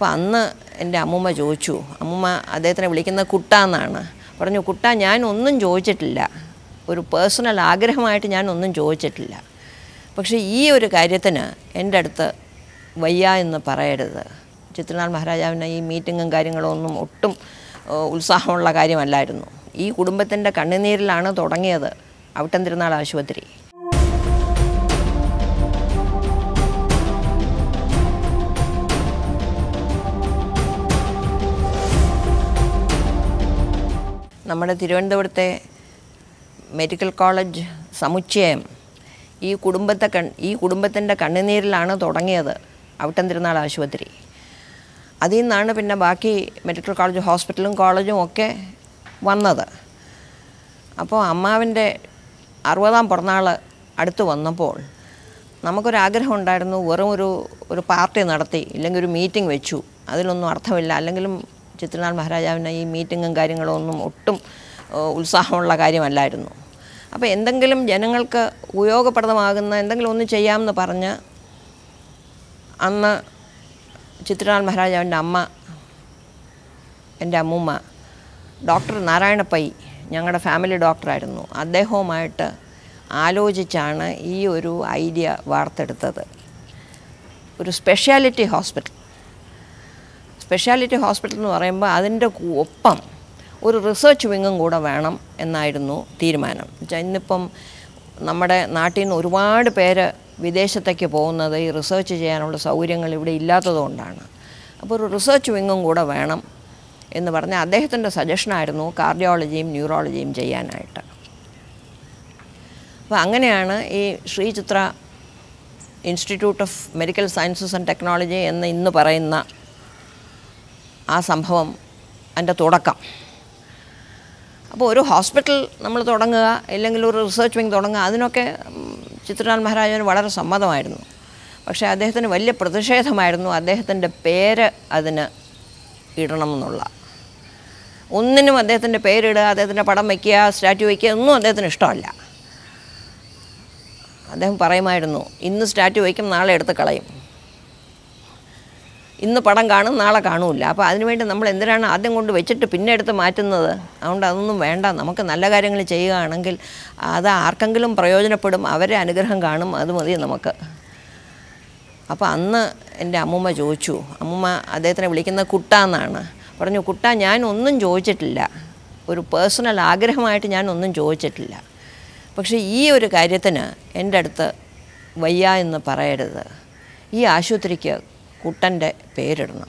അപ്പോൾ അന്ന് എൻ്റെ അമ്മൂമ്മ ചോദിച്ചു അമ്മൂമ്മ അദ്ദേഹത്തിനെ വിളിക്കുന്ന കുട്ട എന്നാണ് പറഞ്ഞു കുട്ട ഞാൻ ഒന്നും ചോദിച്ചിട്ടില്ല ഒരു പേഴ്സണൽ ആഗ്രഹമായിട്ട് ഞാൻ ഒന്നും ചോദിച്ചിട്ടില്ല പക്ഷേ ഈ ഒരു കാര്യത്തിന് എൻ്റെ അടുത്ത് വയ്യ എന്ന് പറയരുത് ചിത്രനാൾ മഹാരാജാവിന് ഈ മീറ്റിങ്ങും കാര്യങ്ങളും ഒന്നും ഒട്ടും ഏഹ്, ഉത്സാഹമുള്ള കാര്യമല്ലായിരുന്നു ഈ കുടുംബത്തിൻ്റെ കണ്ണുനീരിലാണ് തുടങ്ങിയത് അവിട്ടം തിരുനാൾ ആശുപത്രി നമ്മുടെ തിരുവനന്തപുരത്തെ മെഡിക്കൽ കോളേജ് സമുച്ചയം ഈ കുടുംബത്തെ കൺ ഈ കുടുംബത്തിൻ്റെ കണ്ണുനീരിലാണ് തുടങ്ങിയത് അവിട്ടം തിരുനാൾ ആശുപത്രി അതിൽ നിന്നാണ് പിന്നെ ബാക്കി മെഡിക്കൽ കോളേജ് ഹോസ്പിറ്റലും കോളേജും ഒക്കെ വന്നത് അപ്പോൾ അമ്മാവിൻ്റെ അറുപതാം പിറന്നാൾ അടുത്ത് വന്നപ്പോൾ നമുക്കൊരാഗ്രഹം ഉണ്ടായിരുന്നു വെറും ഒരു ഒരു പാർട്ടി നടത്തി ഇല്ലെങ്കിൽ ഒരു മീറ്റിംഗ് വെച്ചു അതിലൊന്നും അർത്ഥമില്ല അല്ലെങ്കിലും ചിത്രനാൾ മഹാരാജാവിന് ഈ മീറ്റിങ്ങും കാര്യങ്ങളും ഒന്നും ഒട്ടും ഏഹ്, ഉത്സാഹമുള്ള കാര്യമല്ലായിരുന്നു അപ്പോൾ എന്തെങ്കിലും ജനങ്ങൾക്ക് ഉപയോഗപ്രദമാകുന്ന എന്തെങ്കിലും ഒന്ന് ചെയ്യാമെന്ന് പറഞ്ഞ് അന്ന് ചിത്രനാൾ മഹാരാജാവിൻ്റെ അമ്മ എൻ്റെ അമ്മൂമ്മ ഡോക്ടർ നാരായണ പൈ ഞങ്ങളുടെ ഫാമിലി ഡോക്ടറായിരുന്നു അദ്ദേഹവുമായിട്ട് ആലോചിച്ചാണ് ഈ ഒരു ഐഡിയ വാർത്തെടുത്തത് ഒരു സ്പെഷ്യാലിറ്റി ഹോസ്പിറ്റൽ സ്പെഷ്യാലിറ്റി ഹോസ്പിറ്റൽ എന്ന് പറയുമ്പോൾ അതിൻ്റെ കു- ഒപ്പം ഒരു റിസർച്ച് വിങ്ങും കൂടെ വേണം എന്നായിരുന്നു തീരുമാനം എന്നുവെച്ചാൽ ഇന്നിപ്പം നമ്മുടെ നാട്ടിൽ നിന്ന് ഒരുപാട് പേര് വിദേശത്തേക്ക് പോകുന്നത് ഈ റിസർച്ച് ചെയ്യാനുള്ള സൗകര്യങ്ങൾ ഇവിടെ ഇല്ലാത്തതുകൊണ്ടാണ് അപ്പോൾ ഒരു റിസർച്ച് വിങ്ങും കൂടെ വേണം എന്ന് പറഞ്ഞാൽ അദ്ദേഹത്തിൻ്റെ സജഷനായിരുന്നു കാർഡിയോളജിയും ന്യൂറോളജിയും ചെയ്യാനായിട്ട് അപ്പോൾ അങ്ങനെയാണ് ഈ Sree Chitra institute of medical sciences and technology എന്ന് ഇന്ന് പറയുന്ന ആ സംഭവം അതിൻ്റെ തുടക്കം അപ്പോൾ ഒരു ഹോസ്പിറ്റൽ നമ്മൾ തുടങ്ങുക അല്ലെങ്കിൽ ഒരു റിസർച്ച് വിങ് തുടങ്ങുക അതിനൊക്കെ ഉം, ചിത്രലാൽ മഹാരാജന് വളരെ സമ്മതമായിരുന്നു പക്ഷേ അദ്ദേഹത്തിന് വലിയ പ്രതിഷേധമായിരുന്നു അദ്ദേഹത്തിൻ്റെ പേര് അതിന് ഇടണമെന്നുള്ള ഒന്നിനും അദ്ദേഹത്തിൻ്റെ പേരിടുക അദ്ദേഹത്തിൻ്റെ പടം വയ്ക്കുക സ്റ്റാറ്റ്യൂ വയ്ക്കുക ഒന്നും അദ്ദേഹത്തിന് ഇഷ്ടമല്ല അദ്ദേഹം പറയുമായിരുന്നു ഇന്ന് സ്റ്റാറ്റ്യൂ വയ്ക്കും നാളെ എടുത്ത് കളയും ഇന്ന് പടം കാണും നാളെ കാണൂല അപ്പോൾ അതിനുവേണ്ടി നമ്മൾ എന്തിനാണ് ആദ്യം കൊണ്ട് വെച്ചിട്ട് പിന്നെ എടുത്ത് മാറ്റുന്നത് അതുകൊണ്ട് അതൊന്നും വേണ്ട നമുക്ക് നല്ല കാര്യങ്ങൾ ചെയ്യുകയാണെങ്കിൽ അത് ആർക്കെങ്കിലും പ്രയോജനപ്പെടും അവരെ അനുഗ്രഹം കാണും അത് മതി നമുക്ക് അപ്പോൾ അന്ന് എൻ്റെ അമ്മൂമ്മ ചോദിച്ചു അമ്മൂമ്മ അദ്ദേഹത്തിനെ വിളിക്കുന്ന കുട്ട എന്നാണ് പറഞ്ഞു കുട്ട ഞാൻ ഒന്നും ചോദിച്ചിട്ടില്ല ഒരു പേഴ്സണൽ ആഗ്രഹമായിട്ട് ഞാൻ ഒന്നും ചോദിച്ചിട്ടില്ല പക്ഷേ ഈ ഒരു കാര്യത്തിന് എൻ്റെ അടുത്ത് വയ്യ എന്ന് പറയരുത് ഈ ആശുപത്രിക്ക് കുട്ടൻ്റെ പേരിടണം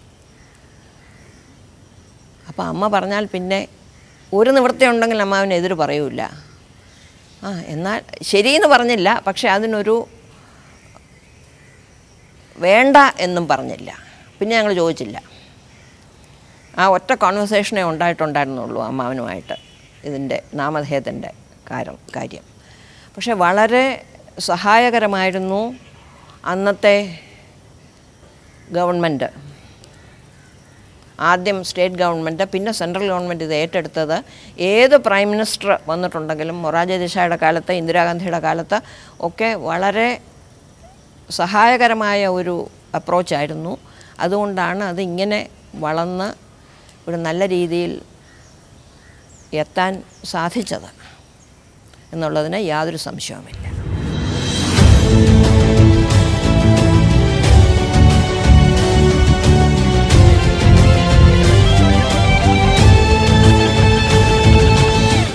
അപ്പോൾ അമ്മ പറഞ്ഞാൽ പിന്നെ ഒരു നിവൃത്തി ഉണ്ടെങ്കിൽ അമ്മാവിന് എതിര് പറയൂല ആ എന്നാൽ ശരിയെന്ന് പറഞ്ഞില്ല പക്ഷേ അതിനൊരു വേണ്ട എന്നും പറഞ്ഞില്ല പിന്നെ ഞങ്ങൾ ചോദിച്ചില്ല ആ ഒറ്റ കോൺവെർസേഷനേ ഉണ്ടായിട്ടുണ്ടായിരുന്നുള്ളൂ അമ്മാവനുമായിട്ട് ഇതിൻ്റെ നാമധേയത്തിൻ്റെ കാര്യം കാര്യം പക്ഷെ വളരെ സഹായകരമായിരുന്നു അന്നത്തെ ഗവൺമെൻറ് ആദ്യം സ്റ്റേറ്റ് ഗവൺമെൻറ് പിന്നെ സെൻട്രൽ ഗവൺമെൻറ് ഇത് ഏറ്റെടുത്തത് ഏത് പ്രൈം മിനിസ്റ്റർ വന്നിട്ടുണ്ടെങ്കിലും മൊറാജി ദേശായിയുടെ കാലത്ത് ഇന്ദിരാഗാന്ധിയുടെ കാലത്ത് ഒക്കെ വളരെ സഹായകരമായ ഒരു അപ്രോച്ചായിരുന്നു അതുകൊണ്ടാണ് അത് ഇങ്ങനെ വളർന്ന് ഒരു നല്ല രീതിയിൽ എത്താൻ സാധിച്ചത് എന്നുള്ളതിന് യാതൊരു സംശയവുമില്ല